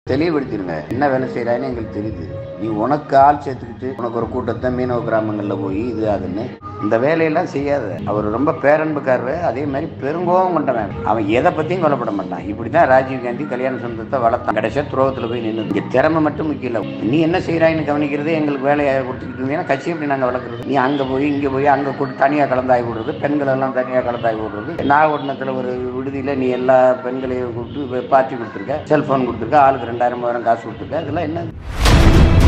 தெளிவுபடுத்திடுங்க என்ன வேலை செய்கிறான்னு எங்களுக்கு தெரியுது நீ உனக்கு ஆள் சேர்த்துக்கிட்டு உனக்கு ஒரு கூட்டத்தை மீனவ கிராமங்களில் போய் இது அதுன்னு இந்த வேலையெல்லாம் செய்யாத அவர் ரொம்ப பேரன்புக்காரர் அதே மாதிரி பெருங்கோவம் கொண்டவன் அவன் எதை பற்றியும் கொல்லப்பட மாட்டான் இப்படி தான் ராஜீவ் காந்தி கல்யாண சொந்தத்தை வளர்த்தான் கடைசியாக துரோகத்தில் போய் நின்று இங்கே திறமை மட்டும் முக்கியம் இல்லை நீ என்ன செய்கிறாயின்னு கவனிக்கிறது எங்களுக்கு வேலையை கொடுத்துக்கிட்டு இருந்தீங்கன்னா கட்சி எப்படி நாங்கள் வளர்க்குறது நீ அங்கே போய் இங்கே போய் அங்கே கூட்டு தனியாக கலந்தாய் விடுறது பெண்கள் எல்லாம் தனியாக கலந்தாய் விடுறது நாகப்பட்டினத்தில் ஒரு விடுதியில் நீ எல்லா பெண்களையும் கூப்பிட்டு பார்ட்டி கொடுத்துருக்க செல்ஃபோன் கொடுத்துருக்க ஆளுக்கு ரெண்டாயிரம் மூவாயிரம் காசு கொடுத்துருக்க இதெல்லாம் என்ன